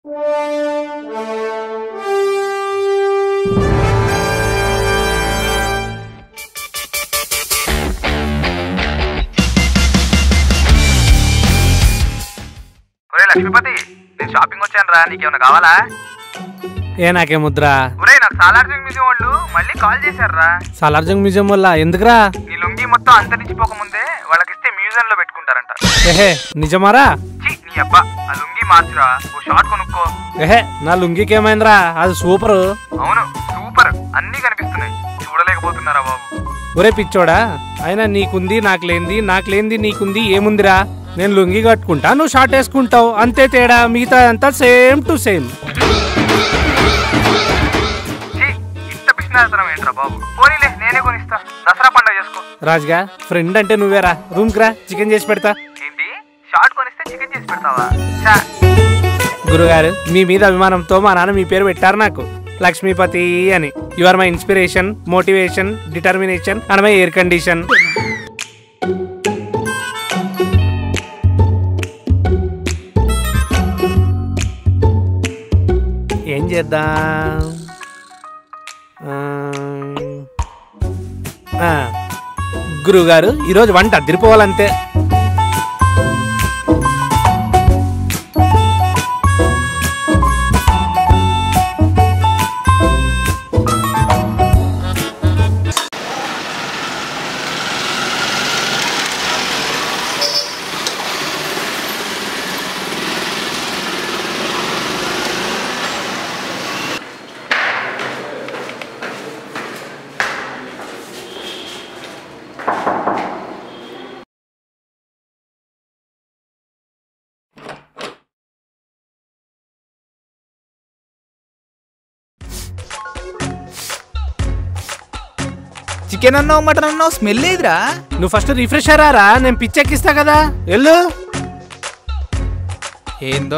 ఒరే లక్ష్మీపతి నేను షాపింగ్ వచ్చాను రా నీకేమైనా కావాలా ఏ నాకే ముద్ర ఒరే నాకు సాలార్జంగ్ మ్యూజియం వాళ్ళు మళ్ళీ కాల్ చేశారు సాలార్జంగ్ మ్యూజియం వల్ల ఎందుకురా నీ లుంగి మొత్తం అంతరించిపోకముందే వాళ్ళకిస్తే మ్యూజియం లో పెట్టుకుంటారంట ఏహే నిజమారా ఛీ, నీ అబ్బా ఆ లుంగి మార్చురా ఓ షార్ట్ కొనుక్కో ఏహే నా లుంగికి ఏమైందిరా అది సూపరు అవును సూపర్ అన్నీ కనిపిస్తున్నాయి చూడలేకపోతున్నారా బాబు ఒరే పిచ్చోడా అయినా నీకుంది నాకు లేంది నాకు లేంది నీకుంది ఏముందిరా నేను లుంగి కట్టుకుంటా నువ్వు షార్ట్ వేసుకుంటావు అంతే తేడా మిగతా అంతా సేమ్ టు సేమ్ ఛీ, ఇంత పిచ్చినారతనం ఏంట్రా బాబు పోనీలే నేనే కొనిస్తా దసరా పండుగ చేసుకో రాజుగా ఫ్రెండ్ అంటే నువ్వేరా రూమ్కి రా చికెన్ చేసి పెడతా ఏంటి షార్ట్ కొనిస్తే చికెన్ చేసి పెడతావా ఛా, గురుగారు మీ మీద అభిమానంతో మా నాన్న మీ పేరు పెట్టారు నాకు లక్ష్మీపతి అని you are my inspiration motivation determination and my air condition ఏం చేద్దాం ఆ, ఆ, గురువుగారు ఈరోజు వంట అదిరిపోవాలంతే చికెన్ అన్నావు మటన్ అన్నావు స్మెల్ లేదురా నువ్వు ఫస్ట్ రిఫ్రెష్ అయ్యారా నేను పిచ్చెక్కిస్తా కదా వెళ్ళు ఏందో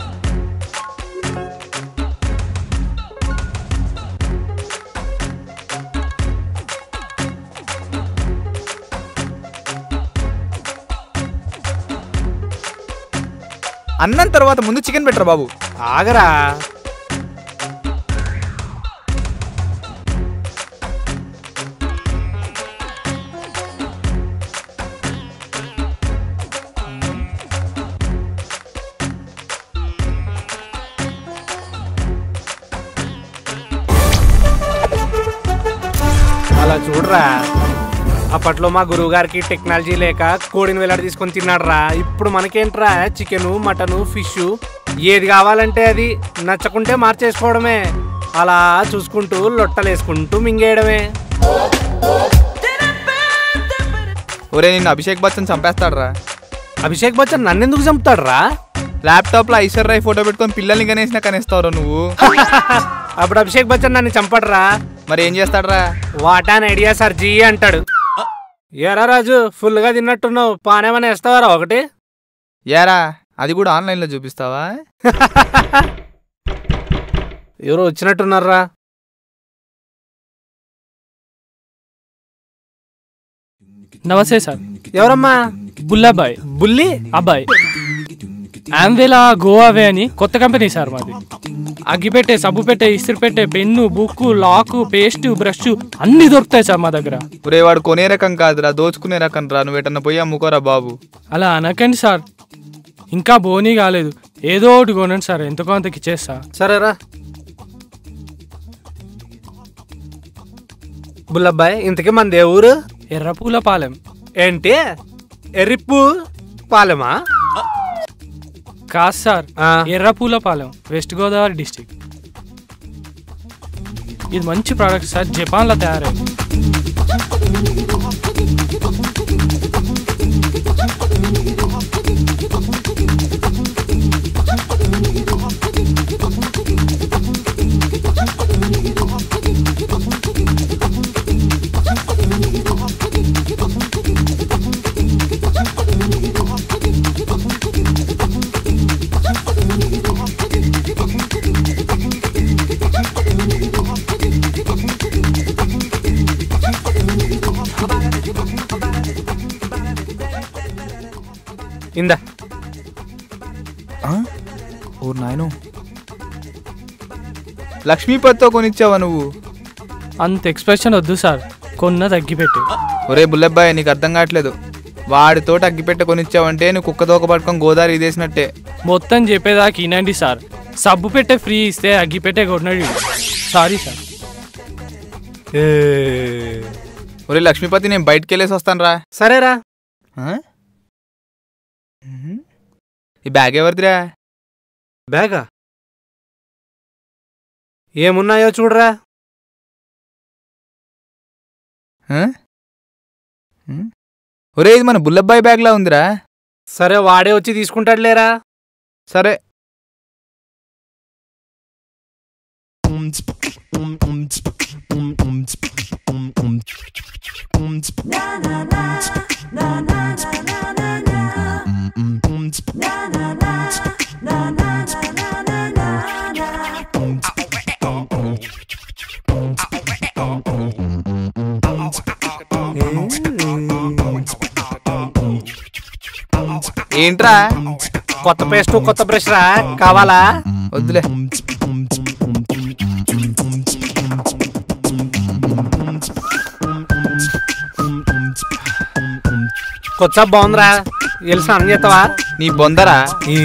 అన్నం తర్వాత ముందు చికెన్ పెట్టరా బాబు ఆగరా అలా చూడరా అప్పట్లో మా గురువు గారికి టెక్నాలజీ లేక కోడిని వేలాడి తీసుకొని తిన్నాడురా ఇప్పుడు మనకేంట్రా చికెను మటను ఫిష్ ఏది కావాలంటే అది నచ్చకుంటే మార్చేసుకోవడమే అలా చూసుకుంటూ లొట్టలేసుకుంటూ మింగేయడమే ఒరే నిన్ను అభిషేక్ బచ్చన్ చంపేస్తాడరా అభిషేక్ బచ్చన్ నన్నెందుకు చంపుతాడురా ల్యాప్టాప్ లో ఐశ్వర్య రాయ్ ఫోటో పెట్టుకొని పిల్లల్ని కనేసినా కనేస్తావురా నువ్వు అప్పుడు అభిషేక్ బచ్చన్ నన్ను చంపడరా మరి ఏం చేస్తాడరా what an idea sir ji అంటాడు ఏరా రాజు ఫుల్ గా తిన్నట్టున్నావు పానేమని వేస్తావారా ఒకటి యారా అది కూడా ఆన్లైన్ లో చూపిస్తావా ఎవరో వచ్చినట్టున్నారా నమస్తే సార్ ఎవరమ్మా బుల్లాబాయ్ బుల్లి అబ్బాయి ఆమ్వేలా గోవావే అని కొత్త కంపెనీ సార్ మాది అగ్గిపెట్టే సబ్బు పెట్టే ఇస్త్రీ పెట్టే pen book lock paste brush అన్ని దొరుకుతాయి సార్ మా దగ్గర ఒరే వాడు కొనే రకం కాదురా దోచుకునే రకం రా నువ్వు ఎటన్నా పోయి అమ్ముకోరా బాబు అలా అనకండి సార్ ఇంకా బోనీ కాలేదు ఏదో ఒకటి కొనండి సార్ ఎంతకో అంతకి ఇచ్చేస్తా సరేరా బుల్లబ్బాయ్ ఇంతకీ మన దేవురు ఎర్రపూల పాలెం ఏంటి ఎర్రిప్పు పాలెమా కాదు సార్ ఆ. ఎర్రపూల పాలెం వెస్ట్ గోదావరి డిస్టిక్ ఇది మంచి ప్రోడక్ట్ సార్ జపాన్లో తయారైంది ఇందా ఓ నాయను లక్ష్మీపతితో కొనిచ్చావా నువ్వు అంత ఎక్స్ప్రెషన్ వద్దు సార్ కొన్న తగ్గిపెట్టు ఒరే బుల్లబ్బాయ్ నీకు అర్థం కావట్లేదు వాడితో అగ్గిపెట్ట కొనిచ్చావంటే నువ్వు కుక్క తోక పట్టుకొని గోదావరి ఇదేసినట్టే మొత్తం చెప్పేదాకా వినండి సార్ సబ్బు పెట్టే ఫ్రీ ఇస్తే అగ్గి పెట్టే కొన్నాడు సారీ సార్ ఒరే లక్ష్మీపతి నేను బయటికి వెళ్ళేసి వస్తాను రా సరేరా ఈ బ్యాగ్ ఎవరిదిరా బ్యాగా ఏమున్నాయో చూడరా ఆ? ఉం? ఒరే ఇది మన బుల్లబ్బాయి బ్యాగ్లా ఉందిరా సరే వాడే వచ్చి తీసుకుంటాడు లేరా సరే ఏంట్రా కొత్త పేస్ట్ కొత్త బ్రష్ రా కావాలా వద్దులే కొత్త బాగుందిరా వెళ్ళి స్నానం చేస్తావా నీ బొందరా ఈ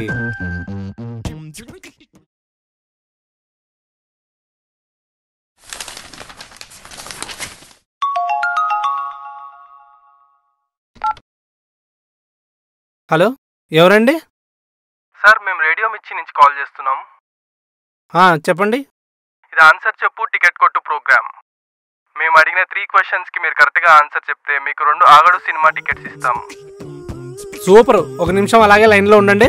హలో ఎవరండి సార్ మేము రేడియో మిర్చి నుంచి కాల్ చేస్తున్నాం ఆ, చెప్పండి ఇది ఆన్సర్ చెప్పు టికెట్ కొట్టు ప్రోగ్రామ్ మేము అడిగిన త్రీ క్వశ్చన్స్ కి మీరు కరెక్ట్ గా ఆన్సర్ చెప్తే మీకు రెండు ఆగడు సినిమా టికెట్స్ ఇస్తాం సూపర్ ఒక నిమిషం అలాగే లైన్లో ఉండండి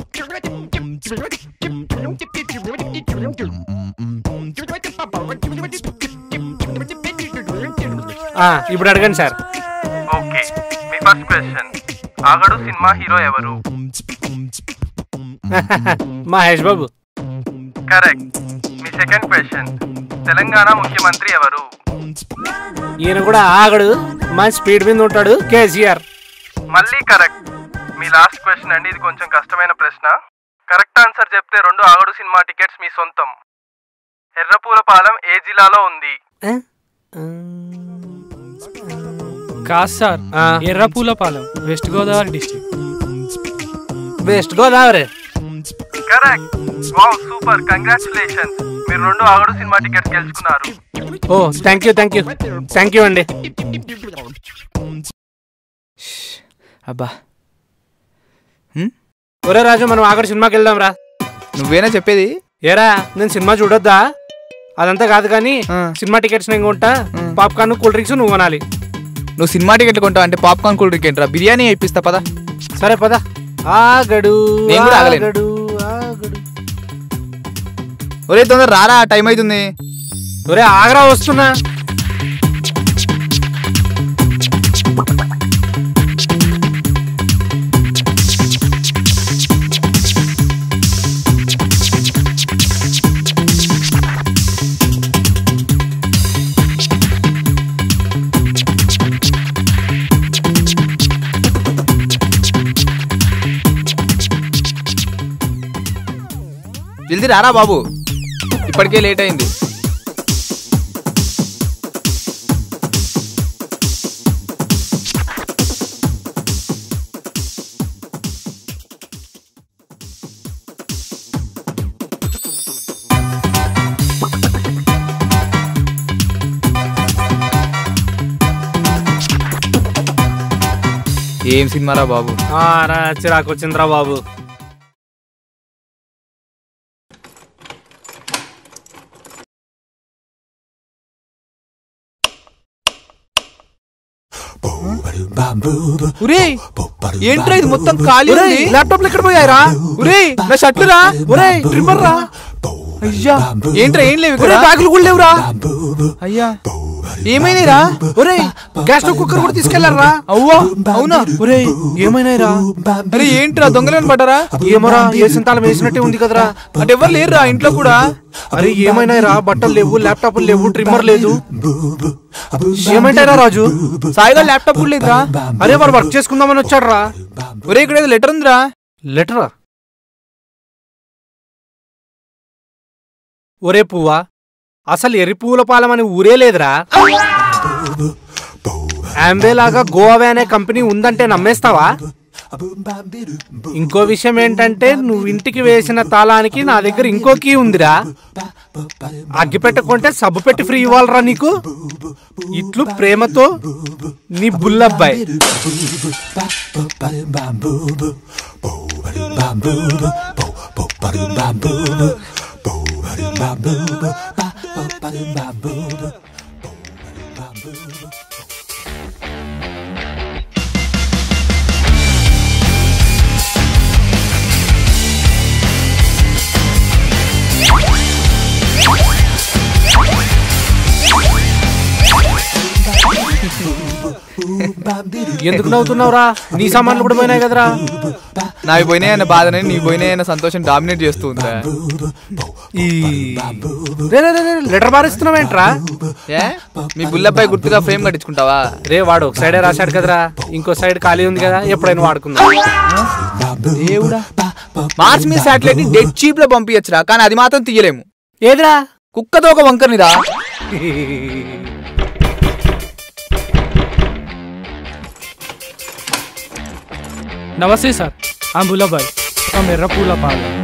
ఆ, ఇప్పుడు అడగండి సార్ ఓకే మీ first question Aagadu cinema hero ఎవరు మహేష్ బాబు కరెక్ట్ మీ సెకండ్ క్వశ్చన్ తెలంగాణ ముఖ్యమంత్రి ఎవరు ఈయన కూడా ఆగడు మంచి స్పీడ్ మీద ఉంటాడు కేసీఆర్ మళ్ళీ కరెక్ట్ మీ లాస్ట్ క్వశ్చన్ అండి ఇది కొంచెం కష్టమైన ప్రశ్న కరెక్ట్ ఆన్సర్ చెప్తే రెండు ఆగడు సినిమా టికెట్స్ మీ సొంతం ఎర్రపూలపాలెం ఏ జిల్లాలో ఉంది కాదు సార్ ఆ. Errapulapalem west Godavari district west Godavari correct wow super congratulations మీరు రెండు ఆగడు సినిమా టికెట్స్ గెలుచుకున్నారు ఓ thank you thank you thank you అండి అబ్బా ఒరే రాజు మనం ఆగడు సినిమాకి వెళ్దాం రా నువ్వేనా చెప్పేది ఏరా నేను సినిమా చూడొద్దా అదంతా కాదు కానీ ఆ. సినిమా టికెట్స్ నేను కొంటా పాప్కార్న్ కూల్ డ్రింక్స్ నువ్వు కొనాలి నువ్వు సినిమా టికెట్లు కొంటావు అంటే పాప్కార్న్ కూల్ డ్రింక్ ఏంట్రా బిర్యానీ ఇప్పిస్తా పదా సరే పద ఆగడు నేను కూడా ఆగలేను. ఆగడు ఆగడు ఒరే తొందర రారా టైం అవుతుంది ఒరే ఆగరా వస్తున్నా జల్దీ రారా బాబు ఇప్పటికే లేట్ అయింది ఏం సినిమారా బాబు ఆ, రా చిరాకు వచ్చిందిరా బాబు ఉరే ఏంట్రా ఇది మొత్తం ఖాళీ ఉంది ల్యాప్టాప్లు ఎక్కడ పోయారా ఉరే నా షర్ట్లు రా ఒరే ట్రిమ్మర్ రా అయ్యా ఏంట్రా ఏం లేవు ఒరే ఇక్కడ బ్యాగులు కూడా లేవురా అయ్యా ఏమైనాయిరా ఒరే గ్యాస్ స్టవ్ కుక్కర్ కూడా తీసుకెళ్లారా అవ్వా అవునా ఒరే ఏమైనాయిరా అరే ఏంట్రా దొంగలను పడ్డారా ఏమోరా ఏ సింతాలం వేసినట్టే ఉంది కదరా అంటే ఎవరు లేరురా ఇంట్లో కూడా అరే ఏమైనాయిరా బట్టలు లేవు ల్యాప్టాప్లు లేవు ట్రిమ్మర్ లేదు ఏమంటారా రాజు సాయిగా ల్యాప్టాప్ కూడా లేదురా అరే వాడు వర్క్ చేసుకుందామని వచ్చాడు రా ఒరే ఇక్కడ ఏదో లెటర్ ఉందిరా లెటరా ఒరే పువ్వా అసలు ఎర్రి పువ్వుల పాలెం అని ఊరే లేదురా ఆంబే లాగా గోవా అనే కంపెనీ ఉందంటే నమ్మేస్తావా ఇంకో విషయం ఏంటంటే నువ్వు ఇంటికి వేసిన తాళానికి నా దగ్గర ఇంకో కీ ఉందిరా అగ్గి పెట్టుకుంటే సబ్బు పెట్టి ఫ్రీ ఇవ్వాలరా నీకు ఇట్లు ప్రేమతో నీ బుల్లబ్బాయి ఎందుకు నవ్వుతున్నావురా నీ సామాన్లు కూడా పోయినాయి కదరా నావి పోయినాయన్న బాధని నీ పోయినాయన్న సంతోషం డామినేట్ చేస్తూ ఉందిరా ఈ రే రే, రే, రే, లెటర్ బారిస్తున్నావేంట్రా ఏ మీ బుల్లపై గుర్తుగా ఫ్రేమ్ కట్టించుకుంటావా రే వాడు ఒక సైడే రాశాడు కదరా ఇంకో సైడ్ ఖాళీ ఉంది కదా ఎప్పుడైనా వాడుకుందాం దేవుడా మార్స్ మీ శాటిలైట్ ని డెడ్ చీప్ లో పంపించచ్చురా కానీ అది మాత్రం తీయలేము ఏదిరా కుక్కతో ఒక వంకర్నిరా నమస్తే సార్ ఆ బుల్లబాయ్ ఒక మెర్ర పూల పాల